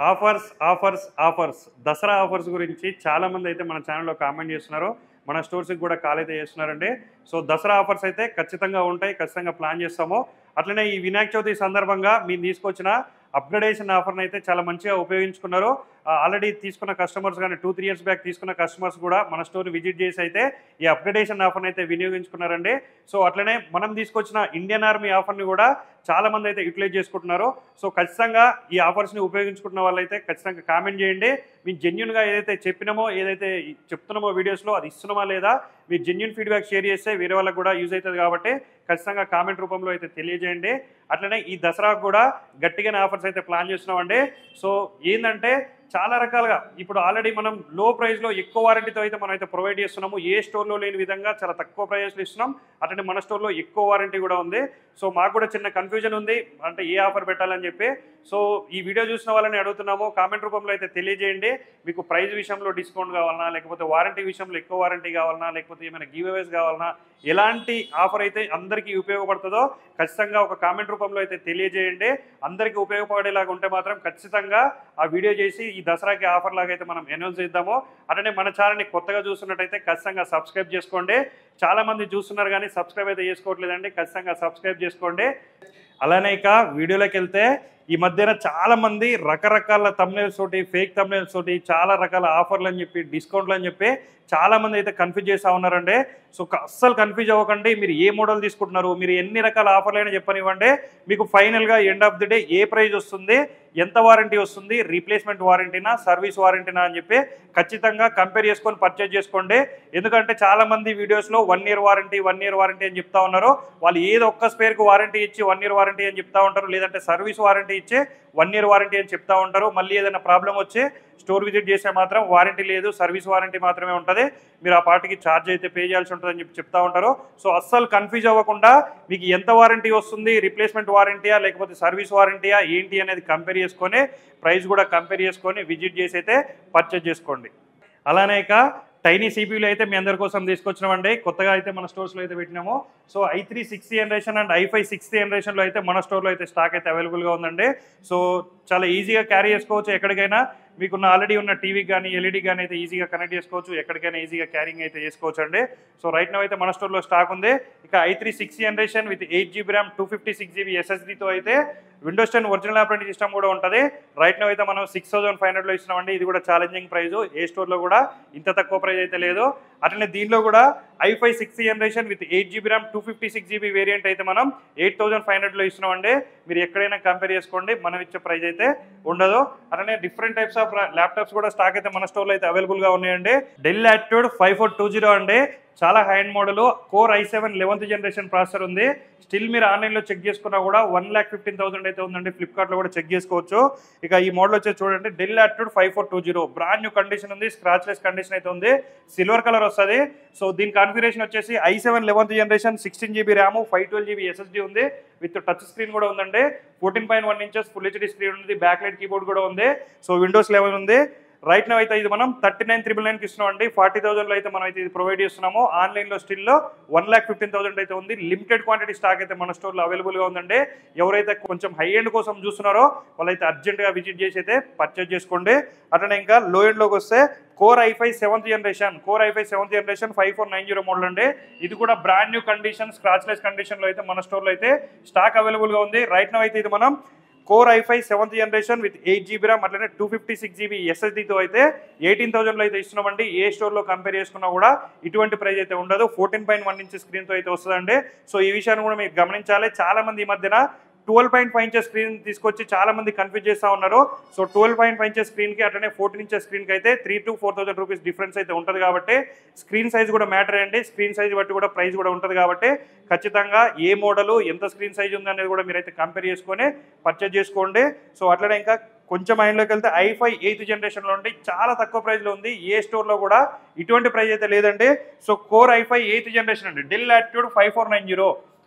offers offers offers Dasara offers గురించి చాలా మంది అయితే మన ఛానల్లో కామెంట్ చేస్తున్నారు మన స్టోర్స్కి కూడా కాల్ అయితే చేస్తున్నారండి సో దసరా ఆఫర్స్ అయితే ఖచ్చితంగా ఉంటాయి ఖచ్చితంగా ప్లాన్ చేస్తాము అట్లనే ఈ వినాయక చవితి సందర్భంగా మీరు తీసుకొచ్చిన అప్గ్రేడేషన్ ఆఫర్ని అయితే చాలా మంచిగా ఉపయోగించుకున్నారు ఆల్రెడీ తీసుకున్న కస్టమర్స్ కానీ టూ త్రీ ఇయర్స్ బ్యాక్ తీసుకున్న కస్టమర్స్ కూడా మన స్టోర్ విజిట్ చేసి అయితే ఈ అప్గ్రేడేషన్ ఆఫర్ని అయితే వినియోగించుకున్నారండి సో అట్లనే మనం తీసుకొచ్చిన ఇండియన్ ఆర్మీ ఆఫర్ని కూడా చాలా మంది అయితే యూటిలైజ్ చేసుకుంటున్నారు సో ఖచ్చితంగా ఈ ఆఫర్స్ని ఉపయోగించుకుంటున్న వాళ్ళైతే ఖచ్చితంగా కామెంట్ చేయండి మేము జెన్యున్గా ఏదైతే చెప్పినామో ఏదైతే చెప్తున్నామో వీడియోస్లో అది ఇస్తున్నామా లేదా మీరు జెన్యున్ ఫీడ్బ్యాక్ షేర్ చేస్తే వేరే వాళ్ళకి కూడా యూజ్ అవుతుంది కాబట్టి ఖచ్చితంగా కామెంట్ రూపంలో అయితే తెలియజేయండి అట్లనే ఈ దసరాకు కూడా గట్టిగానే ఆఫర్స్ అయితే ప్లాన్ చేస్తున్నామండి సో ఏంటంటే చాలా రకాలుగా ఇప్పుడు ఆల్రెడీ మనం లో ప్రైస్లో ఎక్కువ వారంటీతో అయితే మనం అయితే ప్రొవైడ్ చేస్తున్నాము ఏ స్టోర్లో లేని విధంగా చాలా తక్కువ ప్రైస్లో ఇస్తున్నాం అట్లనే మన స్టోర్లో ఎక్కువ వారంటీ కూడా ఉంది సో మాకు కూడా చిన్న కన్ఫ్యూజన్ ఉంది అంటే ఏ ఆఫర్ పెట్టాలని చెప్పి సో ఈ వీడియో చూసిన వాళ్ళని అడుగుతున్నాము కామెంట్ రూపంలో అయితే తెలియజేయండి మీకు ప్రైస్ విషయంలో డిస్కౌంట్ కావాలన్నా లేకపోతే వారంటీ విషయంలో ఎక్కువ వారంటీ కావాలన్నా లేకపోతే ఏమైనా గివ్ అవేస్ కావాలన్నా ఎలాంటి ఆఫర్ అయితే అందరికీ ఉపయోగపడుతుందో ఖచ్చితంగా ఒక కామెంట్ రూపంలో అయితే తెలియజేయండి అందరికీ ఉపయోగపడేలాగా ఉంటే మాత్రం ఖచ్చితంగా ఆ వీడియో చేసి ఈ దసరాకి ఆఫర్ లాగా అయితే మనం అనౌన్స్ చేద్దాము అట్లనే మన ఛానల్ని కొత్తగా చూస్తున్నట్టయితే ఖచ్చితంగా సబ్స్క్రైబ్ చేసుకోండి చాలా మంది చూస్తున్నారు కానీ సబ్స్క్రైబ్ అయితే చేసుకోవట్లేదండి ఖచ్చితంగా సబ్స్క్రైబ్ చేసుకోండి అలానే ఇక వీడియోలోకి వెళ్తే ఈ మధ్యన చాలా మంది రకరకాల తమ్నేల్స్ తోటి ఫేక్ తమ్నేల్స్ తోటి చాలా రకాల ఆఫర్లు అని చెప్పి డిస్కౌంట్లు అని చెప్పి చాలా మంది అయితే కన్ఫ్యూజ్ చేస్తూ ఉన్నారండి సో క- అస్సలు కన్ఫ్యూజ్ అవ్వకండి మీరు ఏ మోడల్ తీసుకుంటున్నారు మీరు ఎన్ని రకాల ఆఫర్లు అయినా చెప్పనివ్వండి మీకు ఫైనల్గా ఎండ్ ఆఫ్ ది డే ఏ ప్రైస్ వస్తుంది ఎంత వారంటీ వస్తుంది రీప్లేస్మెంట్ వారంటీనా సర్వీస్ వారంటీనా అని చెప్పి ఖచ్చితంగా కంపేర్ చేసుకొని పర్చేజ్ చేసుకోండి ఎందుకంటే చాలా మంది వీడియోస్లో one year warranty one year warranty అని చెప్తా ఉన్నారు వాళ్ళు ఏదో ఒక్క స్పేర్కు వారంటీ ఇచ్చి వన్ ఇయర్ వారంటీ అని చెప్తా ఉంటారు లేదంటే సర్వీస్ వారంటీ ఇచ్చి వన్ ఇయర్ వారంటీ అని చెప్తా ఉంటారు మళ్ళీ ఏదైనా ప్రాబ్లం వచ్చి స్టోర్ విజిట్ చేస్తే మాత్రం వారంటీ లేదు సర్వీస్ వారంటీ మాత్రమే ఉంటుంది మీరు ఆ పార్టీకి ఛార్జ్ అయితే పే చేయాల్సి ఉంటుందని చెప్పి చెప్తా ఉంటారు సో అస్సలు కన్ఫ్యూజ్ అవ్వకుండా మీకు ఎంత వారంటీ వస్తుంది రీప్లేస్మెంట్ వారంటీయా లేకపోతే సర్వీస్ వారంటీయా ఏంటి అనేది కంపేర్ చేసుకొని ప్రైస్ కూడా కంపేర్ చేసుకొని విజిట్ చేసి అయితే పర్చేజ్ చేసుకోండి అలానే ఇక టైనీ సిపియూలు అయితే మీ అందరి కోసం తీసుకొచ్చినామండి కొత్తగా అయితే మన స్టోర్స్లో అయితే పెట్టినాము so I three sixth generation and I five sixth జనరేషన్లో అయితే మన స్టోర్లో అయితే స్టాక్ అయితే అవైలబుల్గా ఉందండి సో చాలా ఈజీగా క్యారీ చేసుకోవచ్చు ఎక్కడికైనా మీకున్న ఆల్రెడీ ఉన్న టీవీకి కానీ ఎల్ఈడి కానీ అయితే ఈజీగా కనెక్ట్ చేసుకోవచ్చు ఎక్కడికైనా ఈజీగా క్యారింగ్ అయితే చేసుకోవచ్చు అండి సో రైట్ నో అయితే మన స్టోర్లో స్టాక్ ఉంది ఇక I three six generation with eight GB RAM two fifty six GB ఎస్ఎస్డీతో అయితే Windows ten original operating system కూడా ఉంటుంది రైట్ నో అయితే మనం సిక్స్ థౌసండ్ ఫైవ్ హండ్రెడ్లో ఇస్తున్నామండి ఇది కూడా ఛాలెంజింగ్ ప్రైస్ ఏ స్టోర్లో కూడా ఇంత తక్కువ ప్రైస్ అయితే లేదు అట్లనే దీనిలో కూడా I five six generation with eight GB RAM two fifty six GB variant అయితే మనం ఎయిట్ థౌసండ్ ఫైవ్ హండ్రెడ్లో ఇస్తున్నామండి మీరు ఎక్కడైనా కంపేర్ చేసుకోండి మనం ఇచ్చే ప్రైస్ అయితే ఉండదు అట్లనే డిఫరెంట్ టైప్స్ ఆఫ్ ల్యాప్టాప్స్ కూడా స్టాక్ అయితే మన స్టోర్లో అయితే అవైలబుల్గా ఉన్నాయండి Dell attitude five four two zero అండి చాలా high end model core I seven eleventh generation processor ఉంది స్టిల్ మీరు ఆన్లైన్లో చెక్ చేసుకున్నా కూడా వన్ ల్యాక్ ఫిఫ్టీన్ థౌసండ్ అయితే ఉందండి ఫ్లిప్కార్ట్లో కూడా చెక్ చేసుకోవచ్చు ఇక ఈ మోడల్ వచ్చేసి చూడండి Dell attitude five four two zero brand new condition ఉంది స్క్రాచ్లెస్ కండిషన్ అయితే ఉంది సిల్వర్ కలర్ వస్తుంది సో దీని కాన్ఫిగరేషన్ వచ్చేసి I seven eleventh generation sixteen GB RAM five twelve GB SSD ఉంది విత్ టచ్ స్క్రీన్ కూడా ఉందండి fourteen point one inches full HD screen ఉంది బ్యాక్ లైట్ కీబోర్డ్ కూడా ఉంది సో విండోస్ లెవెన్ ఉంది రైట్ నో అయితే ఇది మనం థర్టీ నైన్ త్రిబుల్ నైన్కి ఇస్తున్నాం అండి ఫార్టీ థౌసండ్లో అయితే మనం అయితే ఇది ప్రొవైడ్ చేస్తున్నాము ఆన్లైన్లో స్టిల్లో వన్ ల్యాక్ ఫిఫ్టీన్ థౌసండ్ అయితే ఉంది లిమిటెడ్ క్వాంటిటీ స్టాక్ అయితే మన స్టోర్లో అవైలబుల్గా ఉందండి ఎవరైతే కొంచెం హై ఎండ్ కోసం చూస్తున్నారో వాళ్ళైతే అర్జెంట్గా విజిట్ చేసి అయితే పర్చేజ్ చేసుకోండి అట్లనే ఇంకా లో ఎండ్లోకి వస్తే core I five seventh generation core I five seventh generation five four nine zero model అండి ఇది కూడా బ్రాండ్ న్యూ కండిషన్ స్క్రాచ్లెస్ కండిషన్లో అయితే మన స్టోర్లో అయితే స్టాక్ అవైలబుల్గా ఉంది రైట్ నో అయితే ఇది మనం core I five seventh generation with eight GB RAM అట్లనే టూ ఫిఫ్టీ సిక్స్ జీబీ ఎస్ఎస్డీతో అయితే ఎయిటీన్ థౌసండ్లో అయితే ఇస్తున్నామండి ఏ స్టోర్లో కంపేర్ చేసుకున్నా కూడా ఇటువంటి ప్రైస్ అయితే ఉండదు ఫోర్టీన్ పాయింట్ వన్ ఇంచ్ స్క్రీన్తో అయితే వస్తుందండి సో ఈ విషయాన్ని కూడా మీరు గమనించాలి చాలా మంది ఈ మధ్యన twelve point five inches screen తీసుకొచ్చి చాలా మంది కన్ఫ్యూజ్ చేస్తూ ఉన్నారు so twelve point five inches స్క్రీన్కి అట్లనే ఫోర్టీన్ ఇంచెస్ స్క్రీన్కి అయితే three to four thousand rupees difference అయితే ఉంటుంది కాబట్టి స్క్రీన్ సైజ్ కూడా మ్యాటర్ అండి స్క్రీన్ సైజ్ బట్టి కూడా ప్రైస్ కూడా ఉంటుంది కాబట్టి ఖచ్చితంగా ఏ మోడల్ ఎంత స్క్రీన్ సైజ్ ఉంది అనేది కూడా మీరైతే కంపేర్ చేసుకొని పర్చేజ్ చేసుకోండి సో అట్లనే ఇంకా కొంచెం మైండ్లోకి వెళ్తే ఐ ఫైవ్ ఎయిత్ జనరేషన్లో ఉండి చాలా తక్కువ ప్రైస్లో ఉంది ఏ స్టోర్లో కూడా ఇటువంటి ప్రైస్ అయితే లేదండి so core I five eighth generation అండి Dell attitude five four nine zero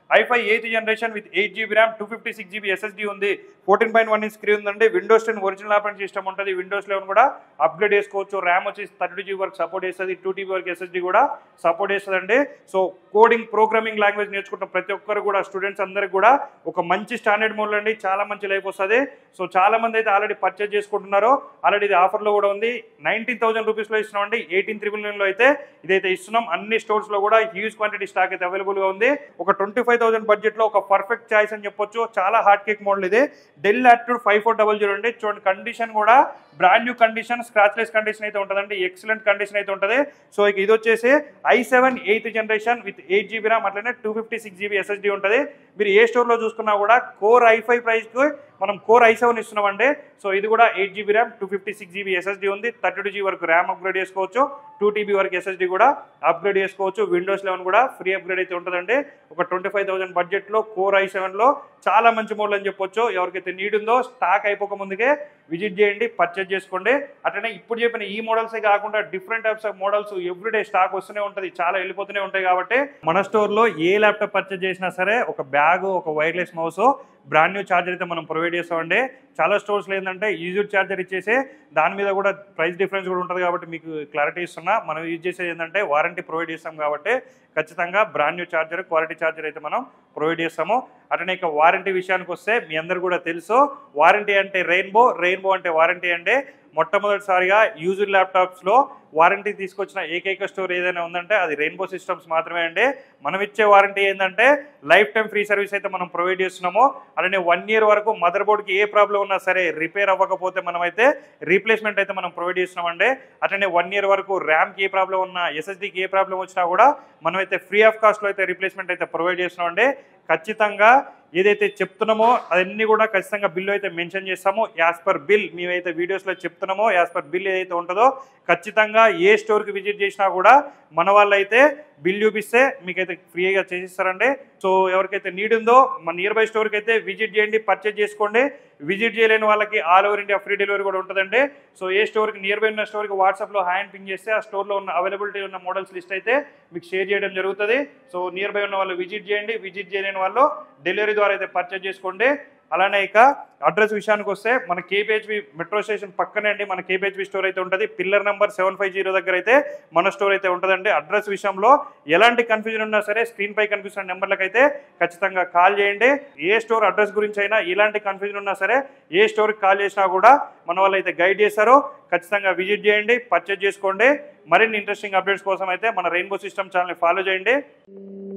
I five eighth generation with eight GB RAM two fifty six GB SSD ఉంది fourteen point one inch screen ఉందండి Windows ten original operating system ఉంటుంది Windows eleven కూడా upgrade చేసుకోవచ్చు RAM వచ్చి thirty GB వరకు support చేస్తుంది two TB వరకు SSD కూడా సపోర్ట్ చేస్తుందండి సో కోడింగ్ ప్రోగ్రామింగ్ లాంగ్వేజ్ నేర్చుకుంటున్న ప్రతి ఒక్కరు కూడా స్టూడెంట్స్ అందరికి కూడా ఒక మంచి స్టాండర్డ్ మోడల్ అండి చాలా మంచి లైఫ్ వస్తుంది సో చాలా మంది అయితే ఆల్రెడీ పర్చేజ్ చేసుకుంటున్నారు ఆల్రెడీ ఇది ఆఫర్లో కూడా ఉంది నైన్టీన్ థౌసండ్ రూపీస్లో ఇస్తున్నాం అండి ఎయిటీన్ త్రిబుల్ నైన్లో అయితే ఇదైతే ఇస్తున్నాం అన్ని స్టోర్స్లో కూడా హ్యూజ్ క్వాంటిటీ స్టాక్ అయితే అవైలబుల్గా ఉంది ఒక ట్వంటీ ఫైవ్ థౌసండ్ బడ్జెట్లో ఒక పర్ఫెక్ట్ చాయిస్ అని చెప్పొచ్చు చాలా హార్డ్ కేక్ మోడల్ ఇది Dell attitude five four double zero అండి చూడండి కండిషన్ కూడా brand new condition scratchless condition అయితే ఉంటుందండి ఎక్సలెంట్ కండిషన్ అయితే ఉంటుంది సో ఇక ఇది వచ్చేసి I seven eighth generation with eight GB RAM అట్లనే two fifty six GB SSD ఉంటుంది మీరు ఏ స్టోర్లో చూసుకున్నా కూడా కోర్ ఐ ఫైవ్ ప్రైస్కి మనం కోర్ ఐ సెవెన్ ఇస్తున్నామండి సో ఇది కూడా eight GB RAM two fifty six GB SSD ఉంది థర్టీ టూ జీబీ వరకు ర్యామ్ అప్గ్రేడ్ చేసుకోవచ్చు టూ టీబీ వరకు ఎస్ఎస్డి కూడా అప్గ్రేడ్ చేసుకోవచ్చు విండోస్ లెవెన్ కూడా ఫ్రీ అప్గ్రేడ్ అయితే ఉంటుందండి ఒక ట్వంటీ ఫైవ్ థౌసండ్ బడ్జెట్లో కోర్ ఐ సెవెన్లో చాలా మంచి మోడల్ అని చెప్పొచ్చు ఎవరికైతే నీడ్ ఉందో స్టాక్ అయిపోక ముందుకే విజిట్ చేయండి పర్చేజ్ చేసుకోండి అట్లనే ఇప్పుడు చెప్పిన ఈ మోడల్సే కాకుండా different types of models everyday stock వస్తూనే ఉంటుంది చాలా వెళ్ళిపోతూనే ఉంటాయి కాబట్టి మన స్టోర్లో ఏ ల్యాప్టాప్ పర్చేజ్ చేసినా సరే ఒక బ్యాగ్ ఒక wireless mouse brand new charger అయితే మనం ప్రొవైడ్ చేస్తామండి చాలా స్టోర్స్లో ఏంటంటే యూజ్డ్ ఛార్జర్ ఇచ్చేసి దాని మీద కూడా ప్రైస్ డిఫరెన్స్ కూడా ఉంటుంది కాబట్టి మీకు క్లారిటీ ఇస్తున్నా మనం యూజ్ చేసేది ఏంటంటే వారంటీ ప్రొవైడ్ చేస్తాం కాబట్టి ఖచ్చితంగా brand new charger quality charger అయితే మనం ప్రొవైడ్ చేస్తాము అట్లనే ఇక వారంటీ విషయానికి వస్తే మీ అందరు కూడా తెలుసు వారంటీ అంటే రెయిన్బో రెయిన్బో అంటే వారంటీ అంటే మొట్టమొదటిసారిగా యూజ్డ్ ల్యాప్టాప్స్లో వారంటీ తీసుకొచ్చిన ఏకైక స్టోర్ ఏదైనా ఉందంటే అది రెయిన్బో సిస్టమ్స్ మాత్రమే అండి మనం ఇచ్చే వారంటీ ఏంటంటే లైఫ్ టైం ఫ్రీ సర్వీస్ అయితే మనం ప్రొవైడ్ చేస్తున్నాము అలానే వన్ ఇయర్ వరకు మదర్ బోర్డ్కి ఏ ప్రాబ్లం ఉన్నా సరే రిపేర్ అవ్వకపోతే మనమైతే రీప్లేస్మెంట్ అయితే మనం ప్రొవైడ్ చేస్తున్నామండి అట్లనే వన్ ఇయర్ వరకు ర్యామ్కి ఏ ప్రాబ్లం ఉన్నా ఎస్ఎస్డికి ఏ ప్రాబ్లం వచ్చినా కూడా మనమైతే ఫ్రీ ఆఫ్ కాస్ట్లో అయితే రీప్లేస్మెంట్ అయితే ప్రొవైడ్ చేస్తున్నామండి ఖచ్చితంగా ఏదైతే చెప్తున్నామో అవన్నీ కూడా ఖచ్చితంగా బిల్లు అయితే మెన్షన్ చేస్తామో యాజ్ పర్ బిల్ మేమైతే వీడియోస్లో చెప్తున్నామో యాజ్ పర్ బిల్ ఏదైతే ఉంటుందో ఖచ్చితంగా ఏ స్టోర్కి విజిట్ చేసినా కూడా మన వాళ్ళు అయితే బిల్ చూపిస్తే మీకైతే ఫ్రీగా చేసిస్తారండి సో ఎవరికైతే నీడ్ ఉందో మన నియర్ బై స్టోర్కి అయితే విజిట్ చేయండి పర్చేజ్ చేసుకోండి విజిట్ చేయలేని వాళ్ళకి all over India free delivery కూడా ఉంటుందండి సో ఏ స్టోర్కి నియర్ బై ఉన్న స్టోర్కి వాట్సాప్లో హ్యాండ్ పింగ్ చేస్తే ఆ స్టోర్లో ఉన్న అవైలబిలిటీ ఉన్న మోడల్స్ లిస్ట్ అయితే మీకు షేర్ చేయడం జరుగుతుంది సో నియర్ బై ఉన్న వాళ్ళు విజిట్ చేయండి విజిట్ చేయలేని వాళ్ళు డెలివరీ ద్వారా అయితే పర్చేజ్ చేసుకోండి అలానే ఇక అడ్రస్ విషయానికి వస్తే మన కేపీహెచ్బి మెట్రో స్టేషన్ పక్కనే అండి మన కేపీహెచ్బి స్టోర్ అయితే ఉంటుంది pillar number seven five zero దగ్గర అయితే మన స్టోర్ అయితే ఉంటుందండి అడ్రస్ విషయంలో ఎలాంటి కన్ఫ్యూజన్ ఉన్నా సరే స్క్రీన్ పై కనిపిస్తున్న నెంబర్లకు అయితే ఖచ్చితంగా కాల్ చేయండి ఏ స్టోర్ అడ్రస్ గురించి అయినా ఎలాంటి కన్ఫ్యూజన్ ఉన్నా సరే ఏ స్టోర్కి కాల్ చేసినా కూడా మన వాళ్ళు అయితే గైడ్ చేస్తారో ఖచ్చితంగా విజిట్ చేయండి పర్చేజ్ చేసుకోండి మరిన్ని ఇంట్రెస్టింగ్ అప్డేట్స్ కోసం అయితే మన రెయిన్బో సిస్టమ్ ఛానల్ని ఫాలో చేయండి